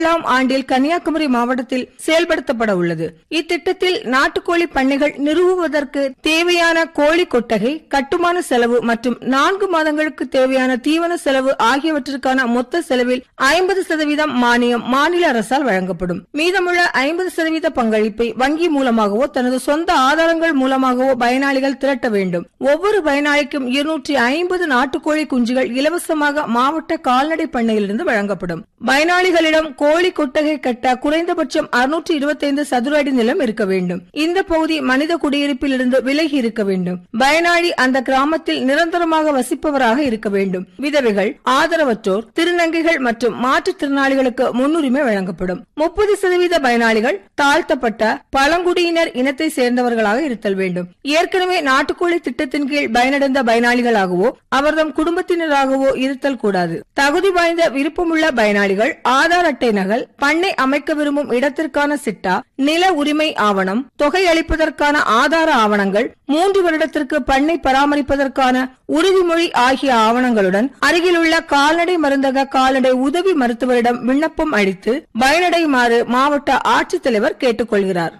ஏழாம் ஆண்டில் கன்னியாகுமரி மாவட்டத்தில் செயல்படுத்தப்பட உள்ளது இத்திட்டத்தில் நாட்டுக்கோழி பண்ணைகள் நிறுவுவதற்கு தேவையான கோழி கொட்டகை கட்டுமான செலவு மற்றும் நான்கு மாதங்களுக்கு தேவையான தீவன செலவு ஆகியவற்றிற்கான மொத்த செலவில் ஐம்பது சதவீதம் மானியம் மாநில அரசால் வழங்கப்படும் மீதமுள்ள ஐம்பது சதவீத பங்களிப்பை வங்கி மூலமாகவோ தனது சொந்த ஆதாரங்கள் மூலமாகவோ பயனாளிகள் திரட்ட வேண்டும் ஒவ்வொரு பயனாளிக்கும் இருநூற்றி ஐம்பது நாட்டுக்கோழி குஞ்சுகள் இலவசமாக மாவட்ட கால்நடை பண்ணையிலிருந்து வழங்கப்படும் பயனாளிகளிடம் கோழி கொட்டகை கட்ட குறைந்தபட்சம் அறுநூற்று இருபத்தைந்து சதுர அடி நிலம் இருக்க வேண்டும் இந்த பகுதி மனித குடியிருப்பில் இருந்து விலகி இருக்க வேண்டும் பயனாளி அந்த கிராமத்தில் நிரந்தரமாக வசிப்பவராக இருக்க வேண்டும் விதவைகள் ஆதரவற்றோர் திருநங்கைகள் மற்றும் மாற்றுத்திறனாளிகளுக்கு முன்னுரிமை வழங்கப்படும் முப்பது சதவீத பயனாளிகள் தாழ்த்தப்பட்ட பழங்குடியினர் இனத்தை சேர்ந்தவர்களாக இருத்தல் வேண்டும் ஏற்கனவே நாட்டுக்கோழி திட்டத்தின் கீழ் பயனடைந்த பயனாளிகளாகவோ அவர்தம் குடும்பத்தினராகவோ இருத்தல் கூடாது தகுதி வாய்ந்த விருப்பமுள்ள பயனாளிகள் ஆதார் அட்டை நகல் பண்ணை அமைக்க விரும்பும் இடத்திற்கான சிட்டா நில உரிமை ஆவணம் தொகை அளிப்பதற்கான ஆதார ஆவணங்கள் மூன்று வருடத்திற்கு பண்ணை பராமரிப்பதற்கான உறுதிமொழி ஆகிய ஆவணங்களுடன் அருகிலுள்ள கால்நடை மருந்தக கால்நடை உதவி மருத்துவரிடம் விண்ணப்பம் அளித்து பயனடையுமாறு மாவட்ட ஆட்சித்தலைவர் கேட்டுக்கொள்கிறார்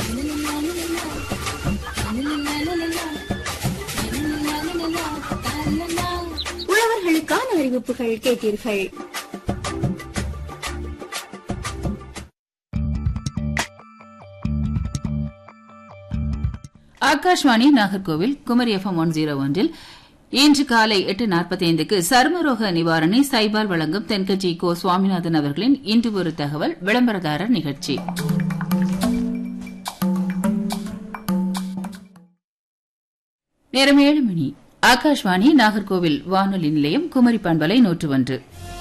உழவர்களுக்கான அறிவிப்புகள் கேட்டீர்கள் Akashvani Nagercoil Kumari FM one zero ஒன்றில் இன்று காலை எட்டு நாற்பத்தைந்துக்கு சருமரோக நிவாரணி சைபால் வழங்கும் தென்கட்சி கோ சுவாமிநாதன் அவர்களின் இன்று ஒரு தகவல் விளம்பரதாரர் நிகழ்ச்சி நேரம் ஏழு மணி ஆகாஷ்வாணி நாகர்கோவில் வானொலி நிலையம் குமரி பண்பலை நூற்று ஒன்று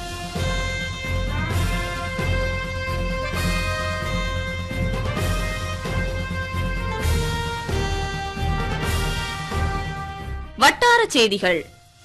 வட்டார செய்திகள்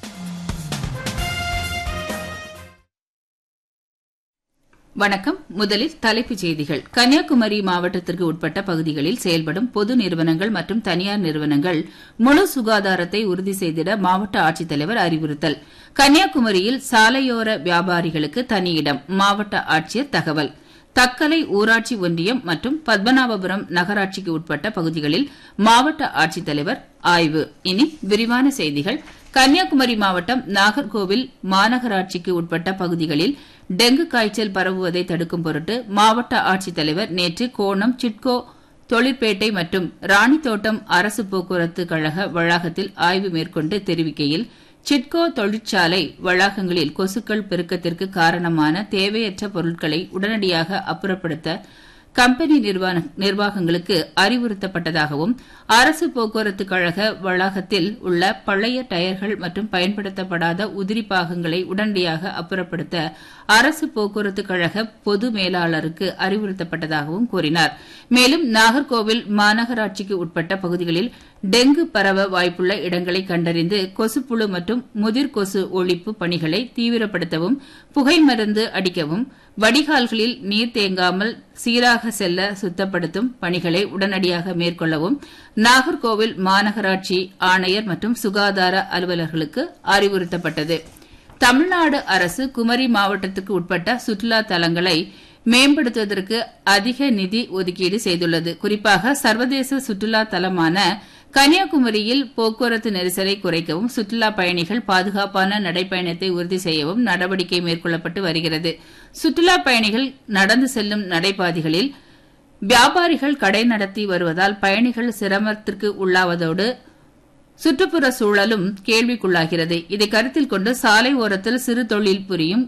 வணக்கம் முதலில் தலைப்புச் செய்திகள் கன்னியாகுமரி மாவட்டத்திற்கு உட்பட்ட பகுதிகளில் செயல்படும் பொது நிறுவனங்கள் மற்றும் தனியார் நிறுவனங்கள் முழு சுகாதாரத்தை உறுதி செய்திட மாவட்ட ஆட்சித்தலைவர் அறிவுறுத்தல் கன்னியாகுமரியில் சாலையோர வியாபாரிகளுக்கு தனி இடம் மாவட்ட ஆட்சியர் தகவல் தக்கலை ஊராட்சி ஒன்றியம் மற்றும் பத்மநாபபுரம் நகராட்சிக்கு உட்பட்ட பகுதிகளில் மாவட்ட ஆட்சித்தலைவர் ஆய்வு இனி விரிவான செய்திகள் கன்னியாகுமரி மாவட்டம் நாகர்கோவில் மாநகராட்சிக்கு உட்பட்ட பகுதிகளில் டெங்கு காய்ச்சல் பரவுவதை தடுக்கும் பொருட்டு மாவட்ட ஆட்சித்தலைவர் நேற்று கோணம் சிட்கோ தொழிற்பேட்டை மற்றும் ராணித்தோட்டம் அரசு போக்குவரத்து கழக வளாகத்தில் ஆய்வு மேற்கொண்டு தெரிவிக்கையில் சிட்கோ தொழிற்சாலை வளாகங்களில் கொசுக்கள் பெருக்கத்திற்கு காரணமான தேவையற்ற பொருட்களை உடனடியாக அப்புறப்படுத்த கம்பெனி நிர்வாகங்களுக்கு அறிவுறுத்தப்பட்டதாகவும் அரசு போக்குவரத்து கழக வளாகத்தில் உள்ள பழைய டயர்கள் மற்றும் பயன்படுத்தப்படாத உதிரி பாகங்களை உடனடியாக அப்புறப்படுத்த அரசு போக்குவரத்து கழக பொது மேலாளருக்கு அறிவுறுத்தப்பட்டதாகவும் கூறினார் மேலும் நாகர்கோவில் மாநகராட்சிக்கு உட்பட்ட பகுதிகளில் டெங்கு பரவ வாய்ப்புள்ள இடங்களை கண்டறிந்து கொசுப்புழு மற்றும் முதிர் கொசு ஒழிப்பு பணிகளை தீவிரப்படுத்தவும் புகை மருந்து அடிக்கவும் வடிகால்களில் நீர் தேங்காமல் சீராக செல்ல சுத்தப்படுத்தும் பணிகளை உடனடியாக மேற்கொள்ளவும் நாகர்கோவில் மாநகராட்சி ஆணையர் மற்றும் சுகாதார அலுவலர்களுக்கு அறிவுறுத்தப்பட்டது தமிழ்நாடு அரசு குமரி மாவட்டத்துக்கு உட்பட்ட சுற்றுலா தலங்களை மேம்படுத்துவதற்கு அதிக நிதி ஒதுக்கீடு செய்துள்ளது குறிப்பாக சர்வதேச சுற்றுலா தலமான கன்னியாகுமரியில் போக்குவரத்து நெரிசலை குறைக்கவும் சுற்றுலா பயணிகள் பாதுகாப்பான நடைப்பயணத்தை உறுதி செய்யவும் நடவடிக்கை மேற்கொள்ளப்பட்டு வருகிறது சுற்றுலா பயணிகள் நடந்து செல்லும் நடைபாதைகளில் வியாபாரிகள் கடை நடத்தி வருவதால் பயணிகள் சிரமத்திற்கு உள்ளாவதோடு சுற்றுப்புற சூழலும் கேள்விக்குள்ளாகிறது இதை கருத்தில் கொண்டு சாலை ஓரத்தில் சிறு தொழில் புரியும்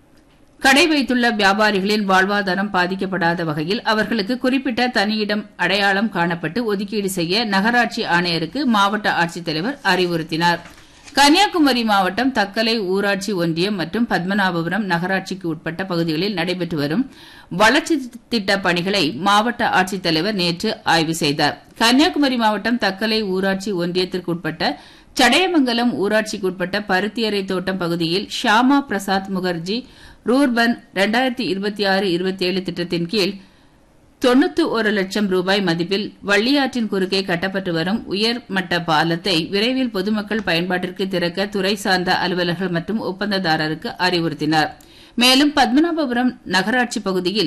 கடை வைத்துள்ள வியாபாரிகளின் வாழ்வாதாரம் பாதிக்கப்படாத வகையில் அவர்களுக்கு குறிப்பிட்ட தனியிடம் அடையாளம் காணப்பட்டு ஒதுக்கீடு செய்ய நகராட்சி ஆணையருக்கு மாவட்ட ஆட்சித்தலைவர் அறிவுறுத்தினார் கன்னியாகுமரி மாவட்டம் தக்கலை ஊராட்சி ஒன்றியம் மற்றும் பத்மநாபபுரம் நகராட்சிக்கு உட்பட்ட பகுதிகளில் நடைபெற்று வரும் வளர்ச்சி திட்ட பணிகளை மாவட்ட ஆட்சித்தலைவர் நேற்று ஆய்வு செய்தார் கன்னியாகுமரி மாவட்டம் தக்கலை ஊராட்சி ஒன்றியத்திற்கு உட்பட்ட சடையமங்கலம் ஊராட்சிக்கு உட்பட்ட பருத்தியறை தோட்டம் பகுதியில் ஷியாமா பிரசாத் முகர்ஜி ரூர்பன் இரண்டாயிரத்தி இருபத்தி ஆறு இருபத்தி ஏழு திட்டத்தின் கீழ் தொண்ணூத்து ஒரு லட்சம் ரூபாய் மதிப்பில் வள்ளியாற்றின் குறுக்கே கட்டப்பட்டு வரும் உயர்மட்ட பாலத்தை விரைவில் பொதுமக்கள் பயன்பாட்டிற்கு திறக்க துறை சார்ந்த அலுவலர்கள் மற்றும் ஒப்பந்ததாரருக்கு அறிவுறுத்தினார் மேலும் பத்மநாபபுரம் நகராட்சி பகுதியில்